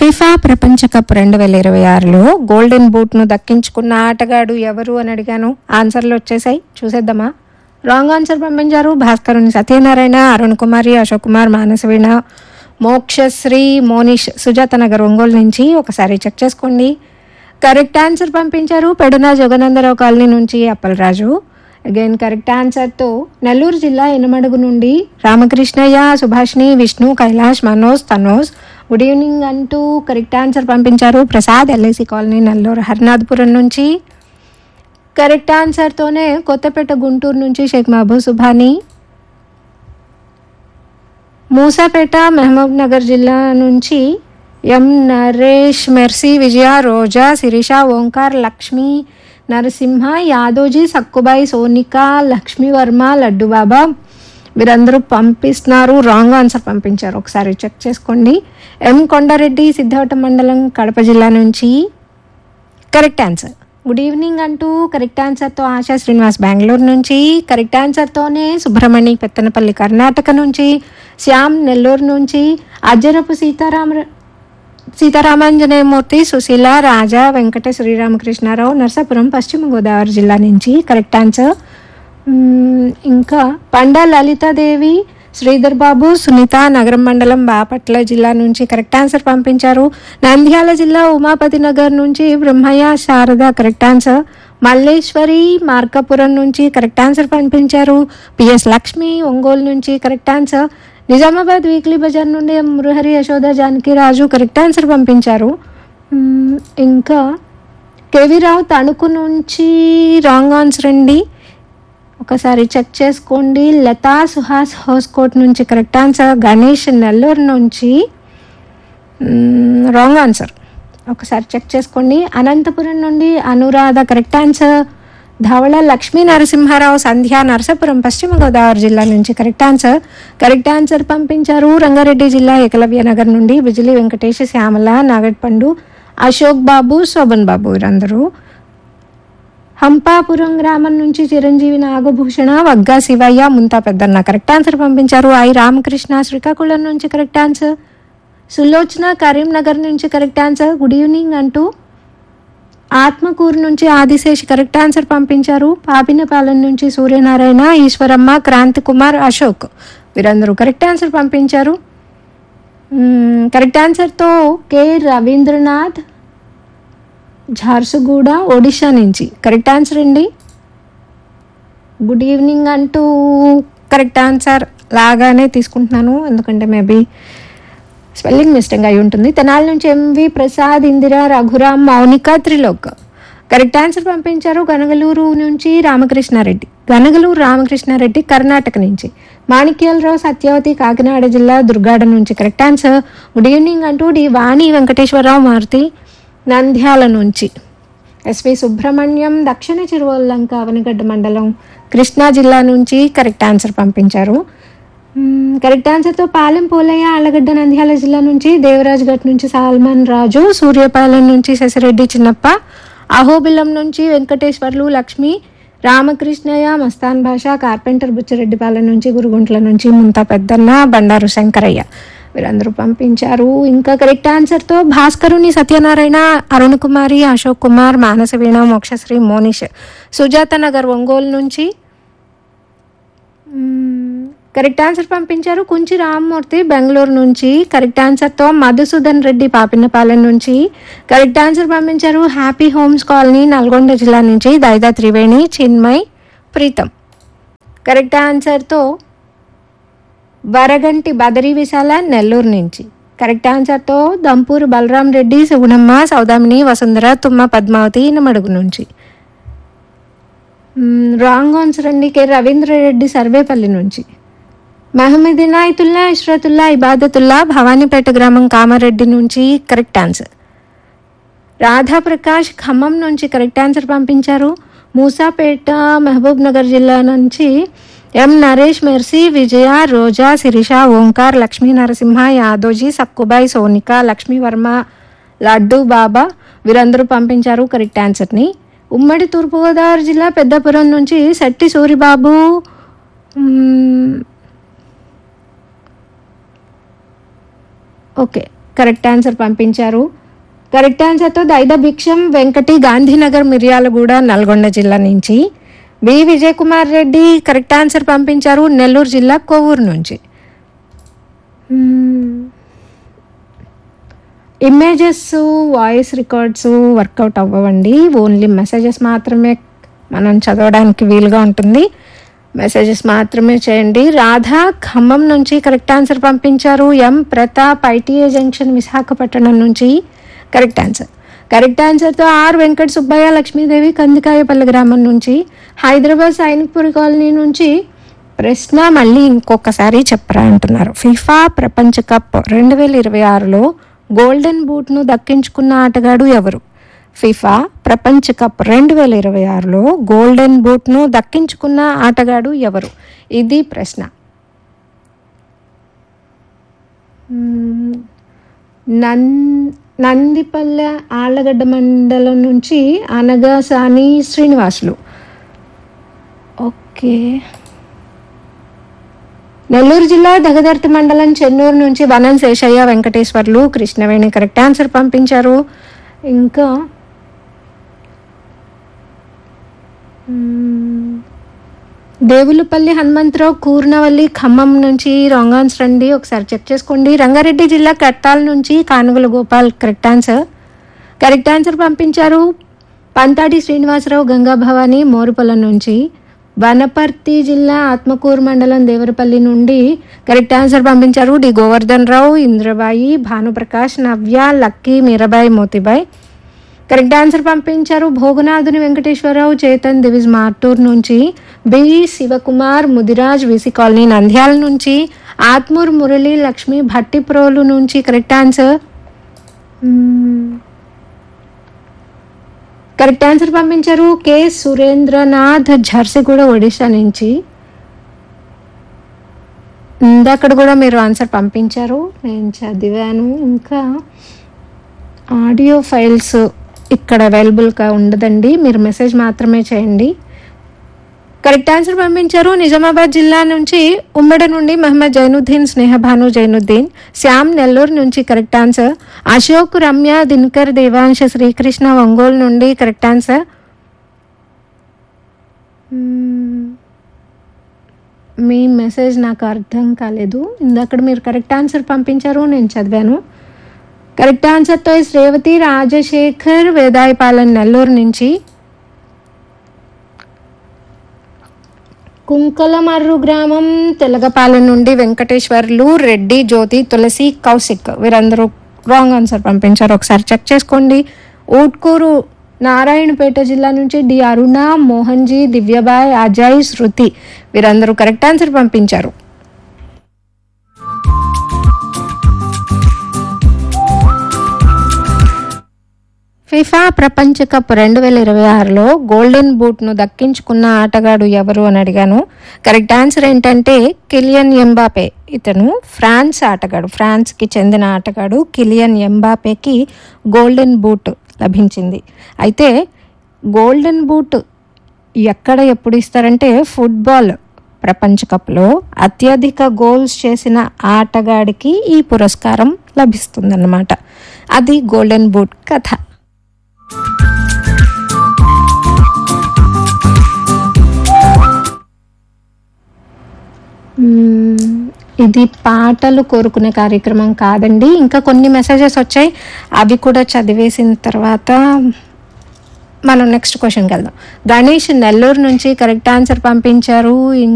FIFA ప్రపంచ cup రెండు వేల ఇరవై ఆరులో గోల్డెన్ బూట్ను దక్కించుకున్న ఆటగాడు ఎవరు అని అడిగాను ఆన్సర్లు వచ్చేసాయి చూసేద్దామా రాంగ్ ఆన్సర్ పంపించారు భాస్కరుని సత్యనారాయణ అరుణ్ కుమారి అశోక్ కుమార్ మానసవీణ మోక్షశ్రీ మోనిష్ సుజాత నగర్ ఒంగోలు నుంచి ఒకసారి చెక్ చేసుకోండి కరెక్ట్ ఆన్సర్ పంపించారు పెడున జగనందరావు కాలనీ నుంచి అప్పలరాజు అగైన్ కరెక్ట్ ఆన్సర్తో నెల్లూరు జిల్లా ఎనమడుగు నుండి రామకృష్ణయ్య సుభాష్ని విష్ణు కైలాష్ మనోజ్ తనోజ్ గుడ్ ఈవినింగ్ అంటూ కరెక్ట్ ఆన్సర్ పంపించారు ప్రసాద్ ఎల్ఐసి కాలనీ నెల్లూరు హరినాథపురం నుంచి కరెక్ట్ ఆన్సర్తోనే కొత్తపేట గుంటూరు నుంచి షేక్ మహబూబ్ సుభాని మూసాపేట మహబూబ్ నగర్ జిల్లా నుంచి ఎం నరేష్ మెర్సీ విజయ రోజా శిరీష ఓంకార్ లక్ష్మి నరసింహ యాదోజీ సక్కుబాయి సోనిక లక్ష్మీ వర్మ లడ్డు బాబా వీరందరూ పంపిస్తున్నారు రాంగ్ ఆన్సర్ పంపించారు ఒకసారి చెక్ చేసుకోండి ఎం కొండారెడ్డి సిద్ధవటం మండలం కడప జిల్లా నుంచి కరెక్ట్ ఆన్సర్ గుడ్ ఈవినింగ్ అంటూ కరెక్ట్ ఆన్సర్తో ఆశా శ్రీనివాస్ బెంగళూరు నుంచి కరెక్ట్ ఆన్సర్తోనే సుబ్రహ్మణి పెత్తనపల్లి కర్ణాటక నుంచి శ్యామ్ నెల్లూరు నుంచి అజ్జరపు సీతారామ సీతారామాంజనేయమూర్తి సుశీల రాజా వెంకట శ్రీరామకృష్ణారావు నర్సాపురం పశ్చిమ గోదావరి జిల్లా నుంచి కరెక్ట్ ఆన్సర్ మ్మ్, ఇంకా పండా లలితాదేవి శ్రీధర్ బాబు సునీత నగరం మండలం బాపట్ల జిల్లా నుంచి కరెక్ట్ ఆన్సర్ పంపించారు నంద్యాల జిల్లా ఉమాపతి నగర్ నుంచి బ్రహ్మయ్య శారద కరెక్ట్ ఆన్సర్ మల్లేశ్వరి మార్కాపురం నుంచి కరెక్ట్ ఆన్సర్ పంపించారు పిఎస్ లక్ష్మి ఒంగోలు నుంచి correct answer Nizamabad weekly bazaar నుండి M Murahari Yashoda Janaki Raju correct answer పంపించారు మ్మ్, ఇంకా కేవీ రావు తణుకు నుంచి రాంగ్ ఆన్సర్ అండి ఒకసారి చెక్ చేసుకోండి లతా సుహాస్ హోస్కోట్ నుంచి కరెక్ట్ ఆన్సర్ గణేష్ నెల్లూరు నుంచి రాంగ్ ఆన్సర్ ఒకసారి చెక్ చేసుకోండి అనంతపురం నుండి అనురాధ కరెక్ట్ ఆన్సర్ ధవళ లక్ష్మీ నరసింహారావు సంధ్య నరసాపురం పశ్చిమ గోదావరి జిల్లా నుంచి కరెక్ట్ ఆన్సర్ కరెక్ట్ ఆన్సర్ పంపించారు రంగారెడ్డి జిల్లా ఏకలవ్య నగర్ నుండి బిజిలి వెంకటేష్ శ్యామల నాగట్పండు అశోక్ బాబు శోభన్ బాబు వీరందరూ హంపాపురం గ్రామం నుంచి చిరంజీవి నాగభూషణ వగ్గా శివయ్య ముంతా పెద్దన్న కరెక్ట్ ఆన్సర్ పంపించారు ఐ రామకృష్ణ శ్రీకాకుళం నుంచి కరెక్ట్ ఆన్సర్ సులోచన కరీంనగర్ నుంచి కరెక్ట్ ఆన్సర్ గుడ్ ఈవినింగ్ అంటూ ఆత్మకూరు నుంచి ఆదిశేష్ కరెక్ట్ ఆన్సర్ పంపించారు పాపినపాలెం నుంచి సూర్యనారాయణ ఈశ్వరమ్మ క్రాంతి కుమార్ అశోక్ వీరందరూ కరెక్ట్ ఆన్సర్ పంపించారు మ్మ్, కరెక్ట్ ఆన్సర్తో కె రవీంద్రనాథ్ ఝార్సుగూడ ఒడిషా నుంచి కరెక్ట్ ఆన్సర్ అండి గుడ్ ఈవినింగ్ అంటూ కరెక్ట్ ఆన్సర్ లాగానే తీసుకుంటున్నాను ఎందుకంటే మేబీ స్పెల్లింగ్ మిస్టేక్ అయి ఉంటుంది తెనాలి నుంచి MV Prasad Indira Raghuram Mounika Trilok correct answer పంపించారు గనగలూరు నుంచి రామకృష్ణారెడ్డి గనగలూరు రామకృష్ణారెడ్డి కర్ణాటక నుంచి మాణిక్యాలరావు సత్యవతి కాకినాడ జిల్లా దుర్గాడ నుంచి కరెక్ట్ ఆన్సర్ గుడ్ ఈవినింగ్ అంటూ డి వాణి వెంకటేశ్వరరావు మారుతి నంద్యాల నుంచి ఎస్వి సుబ్రహ్మణ్యం దక్షిణ చిరువల్లంక అవనగడ్డ మండలం కృష్ణా జిల్లా నుంచి కరెక్ట్ ఆన్సర్ పంపించారు మ్మ్, కరెక్ట్ ఆన్సర్తో పాలెం పోలయ్య ఆలగడ్డ నంద్యాల జిల్లా నుంచి దేవరాజ్ ఘట్ నుంచి సాల్మన్ రాజు సూర్యపాలెం నుంచి శశిరెడ్డి చిన్నప్ప అహోబిలం నుంచి వెంకటేశ్వర్లు లక్ష్మి రామకృష్ణయ్య మస్తాన్ భాష కార్పెంటర్ బుచ్చిరెడ్డిపాలెం నుంచి గురుగుంట్ల నుంచి ముంతా పెద్దన్న బండారు శంకరయ్య వీరందరూ పంపించారు ఇంకా కరెక్ట్ ఆన్సర్తో భాస్కరుని సత్యనారాయణ అరుణ్ కుమారి అశోక్ కుమార్ మానసవీణ మోక్షశ్రీ మోనిష్ సుజాత నగర్ ఒంగోలు నుంచి మ్మ్, కరెక్ట్ ఆన్సర్ పంపించారు కుంచి రామ్మూర్తి బెంగళూరు నుంచి కరెక్ట్ ఆన్సర్తో మధుసూదన్ రెడ్డి పాపినపాలెం నుంచి కరెక్ట్ ఆన్సర్ పంపించారు హ్యాపీ హోమ్స్ కాలనీ నల్గొండ జిల్లా నుంచి దైదా త్రివేణి చిన్మయ్ ప్రీతం కరెక్ట్ ఆన్సర్తో వరగంటి బదరి విశాల నెల్లూరు నుంచి కరెక్ట్ ఆన్సర్తో దంపూరు బలరాం రెడ్డి సుగుణమ్మ సౌదామిని వసుంధర తుమ్మ పద్మావతి నమడుగు నుంచి మ్మ్, రాంగ్ ఆన్సర్ అండి కె రవీంద్ర రెడ్డి సర్వేపల్లి నుంచి మహమ్మద్ ఇనాయతుల్లా ఇష్రతుల్లా ఇబాదతుల్లా భవానీపేట గ్రామం కామారెడ్డి నుంచి కరెక్ట్ ఆన్సర్ రాధాప్రకాష్ ఖమ్మం నుంచి కరెక్ట్ ఆన్సర్ పంపించారు మూసాపేట మహబూబ్ నగర్ జిల్లా నుంచి ఎం నరేష్ మెర్సీ విజయ రోజా శిరీష ఓంకార్ లక్ష్మీ నరసింహ యాదోజీ సక్కుబాయ్ సోనిక లక్ష్మీ వర్మ లడ్డు బాబా వీరందరూ పంపించారు కరెక్ట్ ఆన్సర్ని ఉమ్మడి తూర్పుగోదావరి జిల్లా పెద్దపురం నుంచి శెట్టి సూరిబాబు మ్మ్, ఓకే కరెక్ట్ ఆన్సర్ పంపించారు కరెక్ట్ ఆన్సర్తో దైద భిక్షం వెంకటి గాంధీనగర్ మిర్యాలగూడ నల్గొండ జిల్లా నుంచి B Vijay Kumar Reddy correct answer పంపించారు నెల్లూరు జిల్లా కోవూరు నుంచి ఇమేజెస్ వాయిస్ రికార్డ్స్ వర్కౌట్ అవ్వవండి ఓన్లీ మెసేజెస్ మాత్రమే మనం చదవడానికి వీలుగా ఉంటుంది మెసేజెస్ మాత్రమే చేయండి రాధా ఖమ్మం నుంచి కరెక్ట్ ఆన్సర్ పంపించారు M Pratap ITA junction Visakhapatnam నుంచి కరెక్ట్ ఆన్సర్ కరెక్ట్ ఆన్సర్తో ఆర్ వెంకట సుబ్బయ్య లక్ష్మీదేవి కందికాయపల్లి గ్రామం నుంచి హైదరాబాద్ సైనిక్పురి కాలనీ నుంచి ప్రశ్న మళ్ళీ ఇంకొకసారి చెప్పరా అంటున్నారు ఫిఫా ప్రపంచ కప్ రెండు వేల ఇరవై ఆరులో గోల్డెన్ బూట్ను దక్కించుకున్న ఆటగాడు ఎవరు ఫిఫా ప్రపంచ కప్ రెండు వేల ఇరవై ఆరులో గోల్డెన్ బూట్ను దక్కించుకున్న ఆటగాడు ఎవరు ఇది ప్రశ్న మ్మ్. నం నందిపల్లె ఆళ్ళగడ్డ మండలం నుంచి అనగా సాని శ్రీనివాసులు ఓకే నెల్లూరు జిల్లా దగదర్తి మండలం చెన్నూరు నుంచి వనం శేషయ్య వెంకటేశ్వర్లు కృష్ణవేణి కరెక్ట్ ఆన్సర్ పంపించారు ఇంకా మ్మ్. దేవులపల్లి హనుమంతరావు కూర్నవల్లి ఖమ్మం నుంచి రాంగ్ ఆన్సర్ అండి ఒకసారి చెక్ చేసుకోండి రంగారెడ్డి జిల్లా కట్టాల నుంచి Kanugula Gopal correct answer correct answer పంపించారు పంతాటి శ్రీనివాసరావు గంగా భవాని మోరుపొలం నుంచి వనపర్తి జిల్లా ఆత్మకూరు మండలం దేవరపల్లి నుండి కరెక్ట్ ఆన్సర్ పంపించారు D Govardhan Rao Indrabai Bhanuprakash Navya Lucky Meerabai Motibai correct answer పంపించారు భోగనాథుని వెంకటేశ్వరరావు చేతన్ దివిజ్ మార్టూర్ నుంచి B Sivakumar Mudiraj VC colony Nandyal నుంచి ఆత్మూర్ మురళి లక్ష్మి భట్టిప్రోలు నుంచి కరెక్ట్ ఆన్సర్ మ్మ్. కరెక్ట్ ఆన్సర్ పంపించారు కె సురేంద్రనాథ్ ఝర్సిగూడ ఒడిశా నుంచి ఇందాక కూడా మీరు ఆన్సర్ పంపించారు నేను చదివాను ఇంకా ఆడియో ఫైల్స్ ఇక్కడ అవైలబుల్గా ఉండదండి మీరు మెసేజ్ మాత్రమే చేయండి కరెక్ట్ ఆన్సర్ పంపించారు నిజామాబాద్ జిల్లా నుంచి ఉమ్మడి నుండి మహమ్మద్ జైనుద్దీన్ స్నేహభాను జైనుద్దీన్ శ్యామ్ నెల్లూరు నుంచి కరెక్ట్ ఆన్సర్ అశోక్ రమ్య దినకర్ దేవాంశ శ్రీకృష్ణ ఒంగోలు నుండి కరెక్ట్ ఆన్సర్ మ్మ్. మీ మెసేజ్ నాకు అర్థం కాలేదు ఇందాక మీరు కరెక్ట్ ఆన్సర్ పంపించారు నేను చదివాను కరెక్ట్ ఆన్సర్తో శ్రేవతి రాజశేఖర్ వేదాయపాలెం నెల్లూరు నుంచి కుంకలమర్రు గ్రామం తెలగపాలెం నుండి వెంకటేశ్వర్లు రెడ్డి జ్యోతి తులసి కౌశిక్ వీరందరూ రాంగ్ ఆన్సర్ పంపించారు ఒకసారి చెక్ చేసుకోండి ఊట్కూరు నారాయణపేట జిల్లా నుంచి డి అరుణ మోహన్జీ దివ్యబాయ్ అజయ్ శృతి వీరందరూ కరెక్ట్ ఆన్సర్ పంపించారు ఫిఫా ప్రపంచ కప్ రెండు వేల ఇరవై ఆరులో గోల్డెన్ బూట్ను దక్కించుకున్న ఆటగాడు ఎవరు అని అడిగాను కరెక్ట్ ఆన్సర్ ఏంటంటే కిలియన్ ఎంబాపే ఇతను ఫ్రాన్స్ ఆటగాడు ఫ్రాన్స్కి చెందిన ఆటగాడు కిలియన్ ఎంబాపేకి గోల్డెన్ బూట్ లభించింది అయితే గోల్డెన్ బూట్ ఎక్కడ ఎప్పుడు ఇస్తారంటే ఫుట్బాల్ ప్రపంచ కప్లో అత్యధిక గోల్స్ చేసిన ఆటగాడికి ఈ పురస్కారం లభిస్తుందన్నమాట అది గోల్డెన్ బూట్ కథ మ్మ్. ఇది పాటలు కోరుకునే కార్యక్రమం కాదండి ఇంకా కొన్ని మెసేజెస్ వచ్చాయి అవి కూడా చదివేసిన తర్వాత మనం నెక్స్ట్ క్వశ్చన్కి వెళ్దాం గణేష్ నెల్లూరు నుంచి కరెక్ట్ ఆన్సర్ పంపించారు